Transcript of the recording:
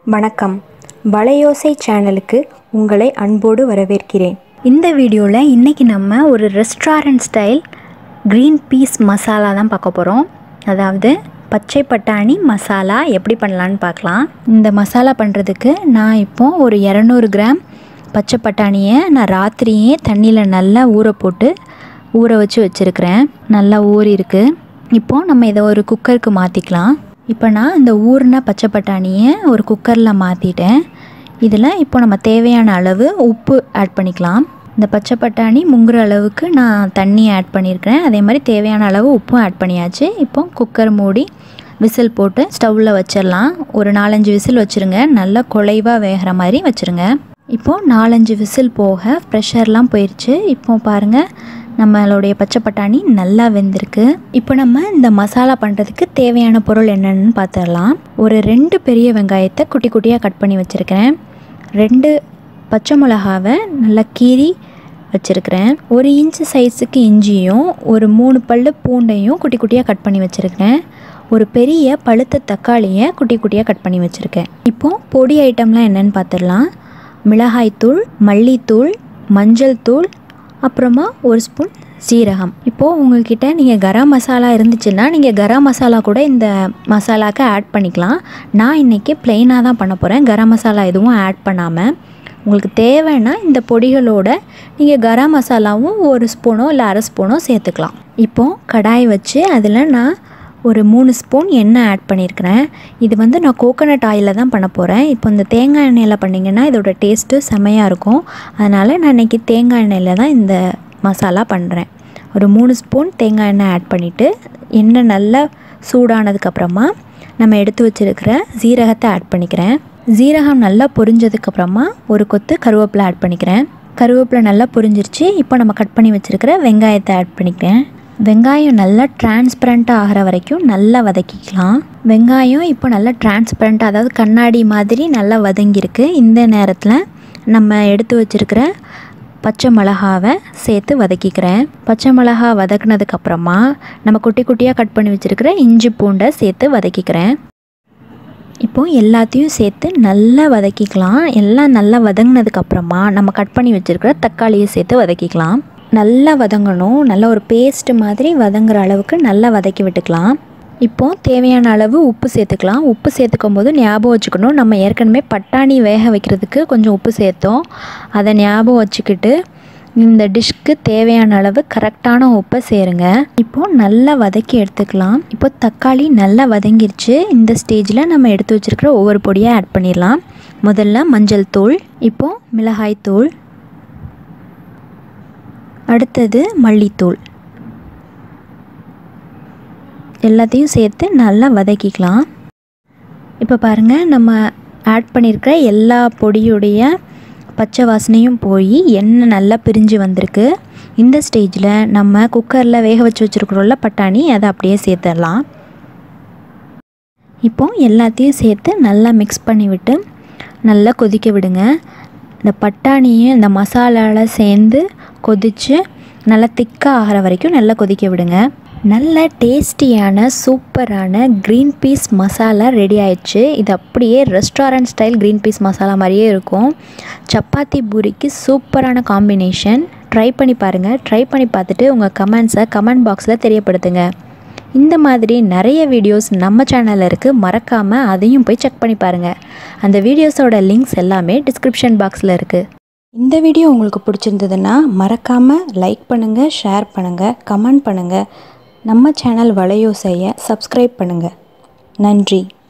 வணக்கம் வலையோசை சேனலுக்கு உங்களை அன்போடு வரவேற்கிறேன் இந்த வீடியோவில் இன்றைக்கி நம்ம ஒரு restaurant style green peas masala தான் பார்க்க போகிறோம் அதாவது பச்சை பட்டாணி மசாலா எப்படி பண்ணலான்னு பார்க்கலாம் இந்த மசாலா பண்ணுறதுக்கு நான் இப்போ ஒரு இரநூறு கிராம் பச்சை பட்டாணியை நான் ராத்திரியே தண்ணியில் நல்லா ஊற போட்டு ஊற வச்சு வச்சுருக்கிறேன் நல்லா ஊறி இருக்கு இப்போது நம்ம இதை ஒரு குக்கருக்கு மாற்றிக்கலாம் இப்போ நான் இந்த ஊறின பச்சை பட்டாணியை ஒரு குக்கரில் மாற்றிட்டேன் இதில் இப்போ நம்ம தேவையான அளவு உப்பு ஆட் பண்ணிக்கலாம் இந்த பச்சை பட்டாணி முங்குற அளவுக்கு நான் தண்ணி ஆட் பண்ணியிருக்கிறேன் அதே மாதிரி தேவையான அளவு உப்பும் ஆட் பண்ணியாச்சு இப்போ குக்கர் மூடி விசில் போட்டு ஸ்டவ்வில் வச்சிடலாம் ஒரு நாலஞ்சு விசில் வச்சுருங்க நல்லா குலைவாக வேகிற மாதிரி வச்சுருங்க இப்போது நாலஞ்சு விசில் போக ப்ரெஷர்லாம் போயிடுச்சு இப்போ பாருங்கள் நம்மளுடைய பச்சை பட்டாணி நல்லா வெந்திருக்கு இப்போ நம்ம இந்த மசாலா பண்ணுறதுக்கு தேவையான பொருள் என்னென்னு பார்த்துடலாம் ஒரு ரெண்டு பெரிய வெங்காயத்தை குட்டி குட்டியாக கட் பண்ணி வச்சுருக்கிறேன் ரெண்டு பச்சை மிளகாவை நல்லா கீறி வச்சுருக்கிறேன் ஒரு இன்ச்சு சைஸுக்கு இஞ்சியும் ஒரு மூணு பல்லு பூண்டையும் குட்டி குட்டியாக கட் பண்ணி வச்சுருக்கிறேன் ஒரு பெரிய பழுத்த தக்காளியை குட்டி குட்டியாக கட் பண்ணி வச்சுருக்கேன் இப்போது பொடி ஐட்டம்லாம் என்னென்னு பார்த்துடலாம் மிளகாய்த்தூள் மல்லித்தூள் மஞ்சள் தூள் அப்புறமா ஒரு ஸ்பூன் சீரகம் இப்போது உங்கள்கிட்ட நீங்கள் கரம் மசாலா இருந்துச்சுன்னா நீங்கள் கரம் மசாலா கூட இந்த மசாலாவுக்கு ஆட் பண்ணிக்கலாம் நான் இன்றைக்கி ப்ளெயினாக தான் பண்ண போகிறேன் கரம் மசாலா எதுவும் ஆட் பண்ணாமல் உங்களுக்கு தேவைன்னா இந்த பொடிகளோட நீங்கள் கரம் மசாலாவும் ஒரு ஸ்பூனோ இல்லை அரை ஸ்பூனோ சேர்த்துக்கலாம் இப்போது கடாய் வச்சு அதில் நான் ஒரு மூணு ஸ்பூன் எண்ணெய் ஆட் பண்ணியிருக்கிறேன் இது வந்து நான் கோகோனட் ஆயிலில் தான் பண்ண போகிறேன் இப்போ இந்த தேங்காய் எண்ணெயில் பண்ணிங்கன்னா இதோட டேஸ்ட்டு செமையாக இருக்கும் அதனால் நான் இன்றைக்கி தேங்காய் எண்ணெயில் தான் இந்த மசாலா பண்ணுறேன் ஒரு மூணு ஸ்பூன் தேங்காய் எண்ணெய் ஆட் பண்ணிவிட்டு எண்ணெய் நல்லா சூடானதுக்கப்புறமா நம்ம எடுத்து வச்சுருக்கிற ஜீரகத்தை ஆட் பண்ணிக்கிறேன் ஜீரகம் நல்லா பொரிஞ்சதுக்கப்புறமா ஒரு கொத்து கருவேப்பிலை ஆட் பண்ணிக்கிறேன் கருவேப்பிலை நல்லா பொரிஞ்சிருச்சு இப்போ நம்ம கட் பண்ணி வச்சுருக்கிற வெங்காயத்தை ஆட் பண்ணிக்கிறேன் வெங்காயம் நல்லா டிரான்ஸ்பரண்ட்டாக ஆகிற வரைக்கும் நல்லா வதக்கிக்கலாம் வெங்காயம் இப்போ நல்லா டிரான்ஸ்பரண்ட்டாக அதாவது கண்ணாடி மாதிரி நல்லா வதங்கியிருக்கு இந்த நேரத்தில் நம்ம எடுத்து வச்சுருக்கிற பச்சை மிளகாவை சேர்த்து வதக்கிக்கிறேன் பச்சை மிளகா வதக்குனதுக்கப்புறமா நம்ம குட்டி குட்டியாக கட் பண்ணி வச்சுருக்கிற இஞ்சி பூண்டை சேர்த்து வதக்கிக்கிறேன் இப்போது எல்லாத்தையும் சேர்த்து நல்லா வதக்கிக்கலாம் எல்லாம் நல்லா வதங்கினதுக்கப்புறமா நம்ம கட் பண்ணி வச்சுருக்கிற தக்காளியை சேர்த்து வதக்கிக்கலாம் நல்லா வதங்கணும் நல்லா ஒரு பேஸ்ட் மாதிரி வதங்குற அளவுக்கு நல்லா வதக்கி விட்டுக்கலாம் இப்போது தேவையான அளவு உப்பு சேர்த்துக்கலாம் உப்பு சேர்த்துக்கும் போது ஞாபகம் வச்சுக்கணும் நம்ம ஏற்கனவே பட்டாணி வேக வைக்கிறதுக்கு கொஞ்சம் உப்பு சேர்த்தோம் அதை ஞாபகம் வச்சுக்கிட்டு இந்த டிஷ்க்கு தேவையான அளவு கரெக்டான உப்பை சேருங்க இப்போது நல்லா வதக்கி எடுத்துக்கலாம் இப்போ தக்காளி நல்லா வதங்கிருச்சு இந்த ஸ்டேஜில் நம்ம எடுத்து வச்சுருக்கிற ஒவ்வொரு பொடியாக ஆட் பண்ணிடலாம் முதல்ல மஞ்சள் தூள் இப்போது மிளகாய் தூள் அடுத்தது மல்லித்தூள் எல்லாத்தையும் சேர்த்து நல்லா வதக்கிக்கலாம் இப்போ பாருங்கள் நம்ம ஆட் பண்ணியிருக்கிற எல்லா பொடியுடைய பச்சை வாசனையும் போய் எண்ணெய் நல்லா பிரிஞ்சு வந்திருக்கு இந்த ஸ்டேஜில் நம்ம குக்கரில் வேக வச்சு வச்சுருக்குறோம்ல பட்டாணி அதை அப்படியே சேர்த்துடலாம் இப்போ எல்லாத்தையும் சேர்த்து நல்லா மிக்ஸ் பண்ணி விட்டு நல்லா கொதிக்க விடுங்க இந்த பட்டாணியும் இந்த மசாலாவில் சேர்ந்து கொதித்து நல்லா திக்காக ஆகிற வரைக்கும் நல்லா கொதிக்க விடுங்க நல்ல டேஸ்டியான சூப்பரான க்ரீன் பீஸ் மசாலா ரெடி ஆயிடுச்சு இது அப்படியே restaurant style green peas masala மாதிரியே இருக்கும் சப்பாத்தி பூரிக்கு சூப்பரான காம்பினேஷன் ட்ரை பண்ணி பாருங்கள் ட்ரை பண்ணி பார்த்துட்டு உங்கள் கமெண்ட்ஸை கமெண்ட் பாக்ஸில் தெரியப்படுத்துங்க இந்த மாதிரி நிறைய வீடியோஸ் நம்ம சேனலில் இருக்குது மறக்காமல் அதையும் போய் செக் பண்ணி பாருங்கள் அந்த வீடியோஸோட லிங்க்ஸ் எல்லாமே டிஸ்கிரிப்ஷன் பாக்ஸில் இருக்குது இந்த வீடியோ உங்களுக்கு பிடிச்சிருந்ததுன்னா மறக்காமல் லைக் பண்ணுங்கள் ஷேர் பண்ணுங்கள் கமெண்ட் பண்ணுங்கள் நம்ம சேனல் வலையோசையை சப்ஸ்கிரைப் பண்ணுங்கள் நன்றி